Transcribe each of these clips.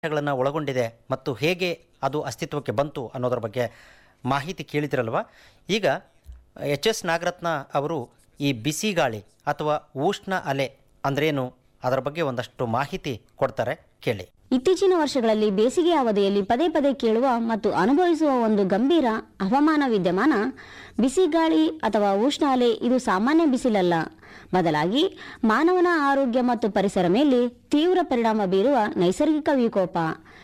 ಗಳನ್ನು ಒಳಗೊಂಡಿದೆ ಮತ್ತು ಹೇಗೆ ಅದು ಅಸ್ತಿತ್ವಕ್ಕೆ ಬಂತು ಅನ್ನೋದರ ಬಗ್ಗೆ ಮಾಹಿತಿ ಕೇಳಿದಿರಲ್ವ ಈಗ ಎಚ್ ಎಸ್ ನಾಗರತ್ನ ಅವರು ಈ ಬಿಸಿ ಗಾಳಿ ಅಥವಾ ಉಷ್ಣ ಅಲೆ ಅಂದ್ರೇನು ಅದರ ಬಗ್ಗೆ ಒಂದಷ್ಟು ಮಾಹಿತಿ ಕೊಡ್ತಾರೆ ಕೇಳಿ ಇತ್ತೀಚಿನ ವರ್ಷಗಳಲ್ಲಿ ಬೇಸಿಗೆ ಅವಧಿಯಲ್ಲಿ ಪದೇ ಪದೇ ಕೇಳುವ ಮತ್ತು ಅನುಭವಿಸುವ ಒಂದು ಗಂಭೀರ ಹವಾಮಾನ ವಿದ್ಯಮಾನ ಬಿಸಿ ಗಾಳಿ ಅಥವಾ ಉಷ್ಣ ಅಲೆ ಇದು ಸಾಮಾನ್ಯ ಬಿಸಿಲಲ್ಲ ಬದಲಾಗಿ ಮಾನವನ ಆರೋಗ್ಯ ಮತ್ತು ಪರಿಸರ ಮೇಲೆ ತೀವ್ರ ಪರಿಣಾಮ ಬೀರುವ ನೈಸರ್ಗಿಕ ವಿಕೋಪ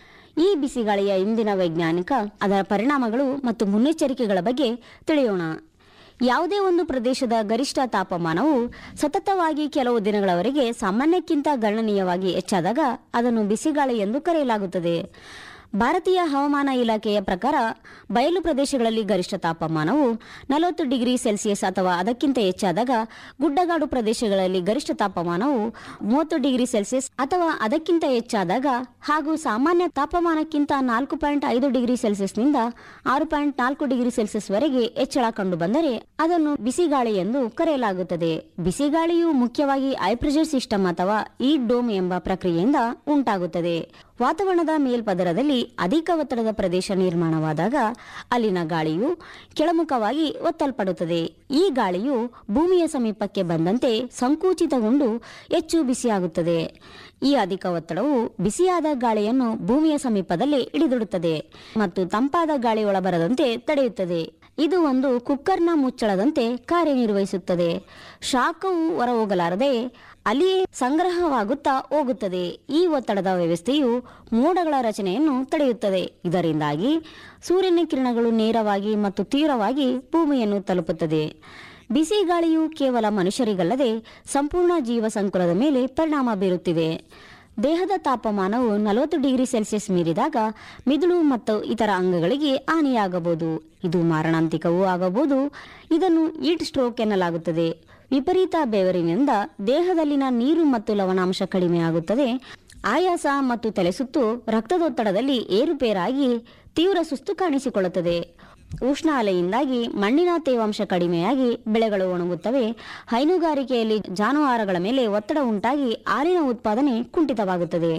ಈ ಬಿಸಿಗಾಳಿಯ ಇಂದಿನ ವೈಜ್ಞಾನಿಕ ಅದರ ಪರಿಣಾಮಗಳು ಮತ್ತು ಮುನ್ನೆಚ್ಚರಿಕೆಗಳ ಬಗ್ಗೆ ತಿಳಿಯೋಣ ಯಾವುದೇ ಒಂದು ಪ್ರದೇಶದ ಗರಿಷ್ಠ ತಾಪಮಾನವು ಸತತವಾಗಿ ಕೆಲವು ದಿನಗಳವರೆಗೆ ಸಾಮಾನ್ಯಕ್ಕಿಂತ ಗಣನೀಯವಾಗಿ ಹೆಚ್ಚಾದಾಗ ಅದನ್ನು ಬಿಸಿಗಾಳಿ ಎಂದು ಕರೆಯಲಾಗುತ್ತದೆ ಭಾರತೀಯ ಹವಾಮಾನ ಇಲಾಖೆಯ ಪ್ರಕಾರ ಬಯಲು ಪ್ರದೇಶಗಳಲ್ಲಿ ಗರಿಷ್ಠ ತಾಪಮಾನವು ನಲವತ್ತು ಡಿಗ್ರಿ ಸೆಲ್ಸಿಯಸ್ ಅಥವಾ ಅದಕ್ಕಿಂತ ಹೆಚ್ಚಾದಾಗ ಗುಡ್ಡಗಾಡು ಪ್ರದೇಶಗಳಲ್ಲಿ ಗರಿಷ್ಠ ತಾಪಮಾನವು ಮೂವತ್ತು ಡಿಗ್ರಿ ಸೆಲ್ಸಿಯಸ್ ಅಥವಾ ಅದಕ್ಕಿಂತ ಹೆಚ್ಚಾದಾಗ ಹಾಗೂ ಸಾಮಾನ್ಯ ತಾಪಮಾನಕ್ಕಿಂತ ನಾಲ್ಕು ಪಾಯಿಂಟ್ ಐದು ಡಿಗ್ರಿ ಸೆಲ್ಸಿಯಸ್ನಿಂದ ಆರು ಪಾಯಿಂಟ್ ನಾಲ್ಕು ಡಿಗ್ರಿ ಸೆಲ್ಸಿಯಸ್ ವರೆಗೆ ಹೆಚ್ಚಳ ಕಂಡುಬಂದರೆ ಅದನ್ನು ಬಿಸಿಗಾಳಿ ಎಂದು ಕರೆಯಲಾಗುತ್ತದೆ ಬಿಸಿಗಾಳಿಯು ಮುಖ್ಯವಾಗಿ ಐಪ್ರೆಷರ್ ಸಿಸ್ಟಮ್ ಅಥವಾ ಈ ಡೋಮ್ ಎಂಬ ಪ್ರಕ್ರಿಯೆಯಿಂದ ಉಂಟಾಗುತ್ತದೆ ವಾತಾವರಣದ ಮೇಲ್ಪದರದಲ್ಲಿ ಅಧಿಕ ಒತ್ತಡದ ಪ್ರದೇಶ ನಿರ್ಮಾಣವಾದಾಗ ಅಲ್ಲಿನ ಗಾಳಿಯು ಕೆಳಮುಖವಾಗಿ ಒತ್ತಲ್ಪಡುತ್ತದೆ ಈ ಗಾಳಿಯು ಭೂಮಿಯ ಸಮೀಪಕ್ಕೆ ಬಂದಂತೆ ಸಂಕುಚಿತಗೊಂಡು ಹೆಚ್ಚು ಬಿಸಿಯಾಗುತ್ತದೆ ಈ ಅಧಿಕ ಒತ್ತಡವು ಬಿಸಿಯಾದ ಗಾಳಿಯನ್ನು ಭೂಮಿಯ ಸಮೀಪದಲ್ಲಿ ಹಿಡಿದಿಡುತ್ತದೆ ಮತ್ತು ತಂಪಾದ ಗಾಳಿ ಒಳಬರದಂತೆ ತಡೆಯುತ್ತದೆ ಇದು ಒಂದು ಕುಕ್ಕರ್ನ ಮುಚ್ಚಳದಂತೆ ಕಾರ್ಯನಿರ್ವಹಿಸುತ್ತದೆ ಶಾಖವು ಹೊರಹೋಗಲಾರದೆ ಅಲ್ಲಿಯೇ ಸಂಗ್ರಹವಾಗುತ್ತಾ ಹೋಗುತ್ತದೆ ಈ ಒತ್ತಡದ ವ್ಯವಸ್ಥೆಯು ಮೋಡಗಳ ರಚನೆಯನ್ನು ತಡೆಯುತ್ತದೆ ಇದರಿಂದಾಗಿ ಸೂರ್ಯನ ಕಿರಣಗಳು ನೇರವಾಗಿ ಮತ್ತು ತೀವ್ರವಾಗಿ ಭೂಮಿಯನ್ನು ತಲುಪುತ್ತದೆ ಬಿಸಿ ಗಾಳಿಯು ಕೇವಲ ಮನುಷ್ಯರಿಗಲ್ಲದೆ ಸಂಪೂರ್ಣ ಜೀವ ಸಂಕುಲದ ಮೇಲೆ ಪರಿಣಾಮ ಬೀರುತ್ತಿದೆ ದೇಹದ ತಾಪಮಾನವು ನಲವತ್ತು ಡಿಗ್ರಿ ಸೆಲ್ಸಿಯಸ್ ಮೀರಿದಾಗ ಮಿದುಳು ಮತ್ತು ಇತರ ಅಂಗಗಳಿಗೆ ಹಾನಿಯಾಗಬಹುದು ಇದು ಮಾರಣಾಂತಿಕವೂ ಆಗಬಹುದು ಇದನ್ನು ಈಟ್ ಸ್ಟ್ರೋಕ್ ಎನ್ನಲಾಗುತ್ತದೆ ವಿಪರೀತ ಬೆವರಿನಿಂದ ದೇಹದಲ್ಲಿನ ನೀರು ಮತ್ತು ಲವಣಾಂಶ ಕಡಿಮೆಯಾಗುತ್ತದೆ ಆಯಾಸ ಮತ್ತು ತಲೆಸುತ್ತು ರಕ್ತದೊತ್ತಡದಲ್ಲಿ ಏರುಪೇರಾಗಿ ತೀವ್ರ ಸುಸ್ತು ಕಾಣಿಸಿಕೊಳ್ಳುತ್ತದೆ ಉಷ್ಣ ಅಲೆಯಿಂದಾಗಿ ಮಣ್ಣಿನ ತೇವಾಂಶ ಕಡಿಮೆಯಾಗಿ ಬೆಳೆಗಳು ಒಣಗುತ್ತವೆ ಹೈನುಗಾರಿಕೆಯಲ್ಲಿ ಜಾನುವಾರುಗಳ ಮೇಲೆ ಒತ್ತಡ ಉಂಟಾಗಿ ಹಾಲಿನ ಉತ್ಪಾದನೆ ಕುಂಠಿತವಾಗುತ್ತದೆ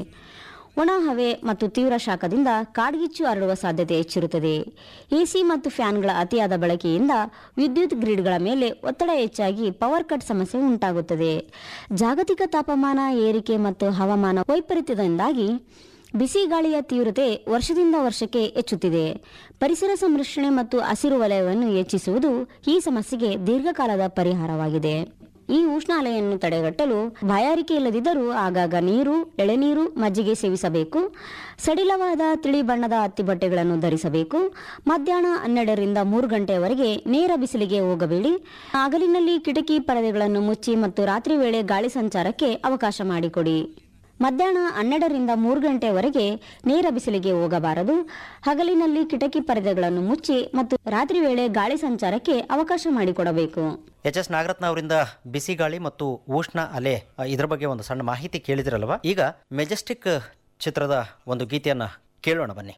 ಒಣ ಹವೆ ಮತ್ತು ತೀವ್ರ ಶಾಖದಿಂದ ಕಾಡ್ಗಿಚ್ಚು ಹರಡುವ ಸಾಧ್ಯತೆ ಹೆಚ್ಚಿರುತ್ತದೆ ಎಸಿ ಮತ್ತು ಫ್ಯಾನ್ಗಳ ಅತಿಯಾದ ಬಳಕೆಯಿಂದ ವಿದ್ಯುತ್ ಗ್ರಿಡ್ಗಳ ಮೇಲೆ ಒತ್ತಡ ಹೆಚ್ಚಾಗಿ ಪವರ್ ಕಟ್ ಸಮಸ್ಯೆ ಉಂಟಾಗುತ್ತದೆ ಜಾಗತಿಕ ತಾಪಮಾನ ಏರಿಕೆ ಮತ್ತು ಹವಾಮಾನ ವೈಪರೀತ್ಯದಿಂದಾಗಿ ಬಿಸಿ ಗಾಳಿಯ ತೀವ್ರತೆ ವರ್ಷದಿಂದ ವರ್ಷಕ್ಕೆ ಹೆಚ್ಚುತ್ತಿದೆ ಪರಿಸರ ಸಂರಕ್ಷಣೆ ಮತ್ತು ಹಸಿರು ವಲಯವನ್ನು ಹೆಚ್ಚಿಸುವುದು ಈ ಸಮಸ್ಯೆಗೆ ದೀರ್ಘಕಾಲದ ಪರಿಹಾರವಾಗಿದೆ ಈ ಉಷ್ಣಾಲಯನ್ನು ತಡೆಗಟ್ಟಲು ಬಾಯಾರಿಕೆ ಇಲ್ಲದಿದ್ದರೂ ಆಗಾಗ ನೀರು ಎಳೆನೀರು ಮಜ್ಜಿಗೆ ಸೇವಿಸಬೇಕು ಸಡಿಲವಾದ ತಿಳಿ ಬಣ್ಣದ ಹತ್ತಿ ಬಟ್ಟೆಗಳನ್ನು ಧರಿಸಬೇಕು ಮಧ್ಯಾಹ್ನ ಹನ್ನೆರಡರಿಂದ ಮೂರು ಗಂಟೆಯವರೆಗೆ ನೇರ ಬಿಸಿಲಿಗೆ ಹೋಗಬೇಡಿ ಹಗಲಿನಲ್ಲಿ ಕಿಟಕಿ ಪರದೆಗಳನ್ನು ಮುಚ್ಚಿ ಮತ್ತು ರಾತ್ರಿ ವೇಳೆ ಗಾಳಿ ಸಂಚಾರಕ್ಕೆ ಅವಕಾಶ ಮಾಡಿಕೊಡಿ ಮಧ್ಯಾಹ್ನ ಹನ್ನೆರಡರಿಂದ ಮೂರು ಗಂಟೆವರೆಗೆ ನೇರ ಬಿಸಿಲಿಗೆ ಹೋಗಬಾರದು ಹಗಲಿನಲ್ಲಿ ಕಿಟಕಿ ಪರದೆಗಳನ್ನು ಮುಚ್ಚಿ ಮತ್ತು ರಾತ್ರಿ ವೇಳೆ ಗಾಳಿ ಸಂಚಾರಕ್ಕೆ ಅವಕಾಶ ಮಾಡಿಕೊಡಬೇಕು ಎಚ್ ಎಸ್ ನಾಗರತ್ನ ಅವರಿಂದ ಬಿಸಿ ಗಾಳಿ ಮತ್ತು ಉಷ್ಣ ಅಲೆ ಅ, ಇದರ ಬಗ್ಗೆ ಒಂದು ಸಣ್ಣ ಮಾಹಿತಿ ಕೇಳಿದಿರಲ್ವ ಈಗ ಮೆಜೆಸ್ಟಿಕ್ ಚಿತ್ರದ ಒಂದು ಗೀತೆಯನ್ನು ಕೇಳೋಣ ಬನ್ನಿ